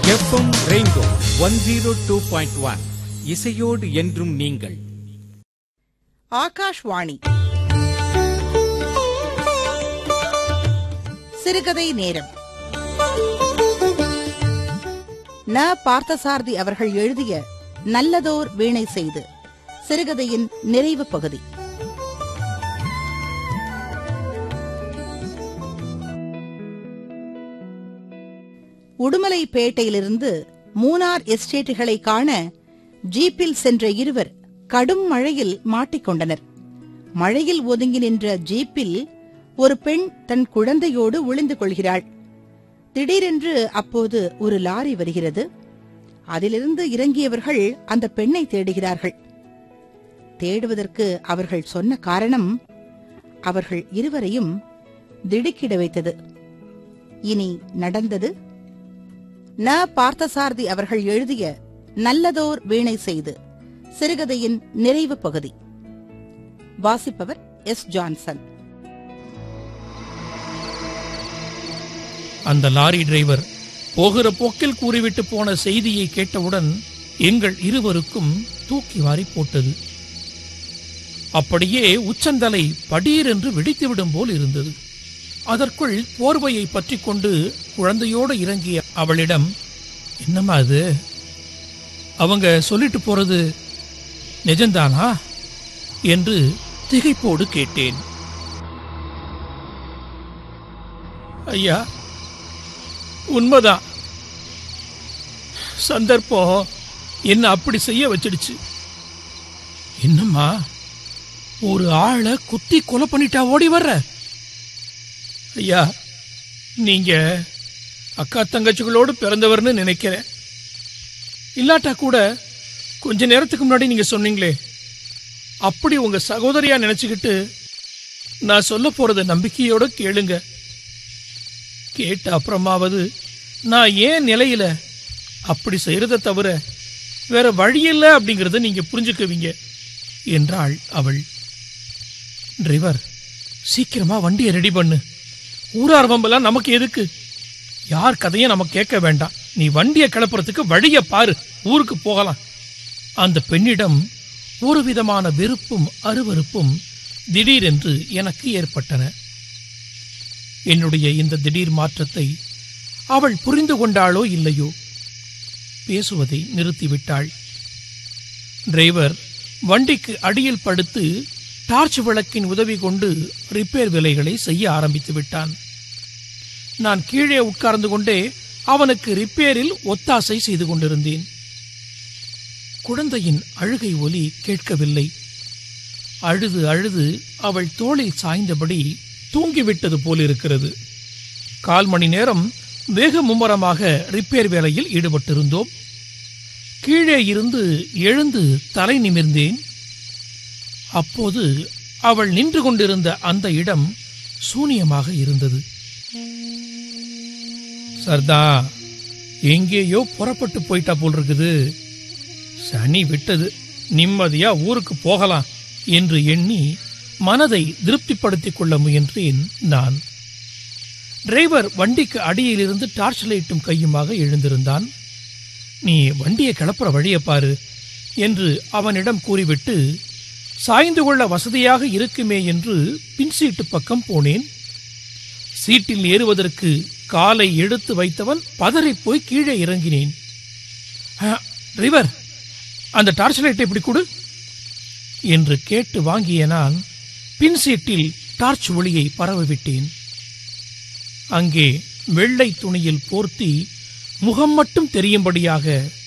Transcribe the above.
FM Rainbow one zero two point one இசையோடு என்றும் நீங்கள் ஆகாஷ்வாணி சிறுகதை நேரம் ந பார்த்தசாரதி அவர்கள் எழுதிய நல்லதோர் வீணை செய்து சிறுகதையின் நிறைவு பகுதி உடுமலைப்பேட்டையிலிருந்து மூனார் எஸ்டேட்டுகளை காண ஜீப்பில் சென்ற இருவர் கடும் மழையில் மாட்டிக்கொண்டனர் மழையில் ஒதுங்கி நின்ற ஜீப்பில் ஒரு பெண் தன் குழந்தையோடு ஒளிந்து கொள்கிறாள் திடீரென்று அப்போது ஒரு லாரி வருகிறது அதிலிருந்து இறங்கியவர்கள் அந்த பெண்ணை தேடுகிறார்கள் தேடுவதற்கு அவர்கள் சொன்ன காரணம் அவர்கள் இருவரையும் திடுக்கிட வைத்தது இனி நடந்தது ந பார்த்தசாரதி அவர்கள் எழுதிய நல்லதோர் வீணை செய்து சிறுகதையின் நிறைவு பகுதி வாசிப்பவர் எஸ் ஜான்சன் அந்த லாரி டிரைவர் போகிற போக்கில் கூறிவிட்டு போன செய்தியை கேட்டவுடன் எங்கள் இருவருக்கும் தூக்கி வாரி போட்டது அப்படியே உச்சந்தலை படீரென்று வெடித்துவிடும் போல் இருந்தது அதற்குள் போர்வையை பற்றிக் கொண்டு குழந்தையோடு இறங்கிய அவளிடம் என்னம்மா அது அவங்க சொல்லிட்டு போறது நிஜம்தானா என்று திகைப்போடு கேட்டேன் ஐயா உண்மைதான் சந்தர்ப்பம் என்ன அப்படி செய்ய வச்சிடுச்சு என்னம்மா ஒரு ஆளை குத்தி கொலை பண்ணிட்டா ஓடி வர்ற ஐயா நீங்க அக்கா தங்கச்சிகளோடு பிறந்தவர்னு நினைக்கிறேன் இல்லாட்டா கூட கொஞ்ச நேரத்துக்கு முன்னாடி நீங்க சொன்னீங்களே அப்படி உங்க சகோதரியா நினைச்சுக்கிட்டு நான் சொல்ல போறத நம்பிக்கையோட கேளுங்க கேட்ட அப்புறமாவது நான் ஏன் நிலையில அப்படி செய்யறத தவிர வேற வழி இல்லை அப்படிங்கறத நீங்க புரிஞ்சுக்குவீங்க என்றாள் அவள் டிரைவர் சீக்கிரமா வண்டியை ரெடி பண்ணு ஊரார் வம்பெல்லாம் நமக்கு எதுக்கு யார் கதையும் நம்ம கேட்க வேண்டாம் நீ வண்டியை கிளப்புறதுக்கு வழிய பாரு ஊருக்கு போகலாம் அந்த பெண்ணிடம் ஒரு விதமான வெறுப்பும் அருவருப்பும் திடீரென்று எனக்கு ஏற்பட்டன என்னுடைய இந்த திடீர் மாற்றத்தை அவள் புரிந்து கொண்டாளோ இல்லையோ பேசுவதை நிறுத்திவிட்டாள் டிரைவர் வண்டிக்கு அடியில் படுத்து டார்ச் விளக்கின் உதவி கொண்டு ரிப்பேர் வேலைகளை செய்ய ஆரம்பித்து விட்டான் நான் கீழே உட்கார்ந்து கொண்டே அவனுக்கு ரிப்பேரில் ஒத்தாசை செய்து கொண்டிருந்தேன் குழந்தையின் அழுகை ஒலி கேட்கவில்லை அழுது அழுது அவள் தோளில் சாய்ந்தபடி தூங்கிவிட்டது போலிருக்கிறது கால் மணி நேரம் வெகு மும்முரமாக ரிப்பேர் வேலையில் ஈடுபட்டிருந்தோம் கீழே இருந்து எழுந்து தலை நிமிர்ந்தேன் அப்போது அவள் நின்று கொண்டிருந்த அந்த இடம் சூனியமாக இருந்தது சர்தா எங்கேயோ புறப்பட்டு போயிட்டா போல் இருக்குது சனி விட்டது நிம்மதியா ஊருக்கு போகலாம் என்று எண்ணி மனதை திருப்திப்படுத்திக் கொள்ள முயன்றேன் நான் டிரைவர் வண்டிக்கு அடியிலிருந்து டார்ச் லைட்டும் கையுமாக எழுந்திருந்தான் நீ வண்டியை கிளப்புற வழியை பாரு என்று அவனிடம் கூறிவிட்டு சாய்ந்து கொள்ள வசதியாக இருக்குமே என்று பின் சீட்டு பக்கம் போனேன் சீட்டில் ஏறுவதற்கு காலை எடுத்து வைத்தவன் பதறிப் போய் கீழே இறங்கினேன் "ஆ, டிரைவர் அந்த டார்ச் லைட்டை இப்படி கொடு என்று கேட்டு வாங்கிய நான் பின் சீட்டில் டார்ச் ஒளியை பரவவிட்டேன் அங்கே வெள்ளை துணியில் போர்த்தி முகம் மட்டும் தெரியும்படியாக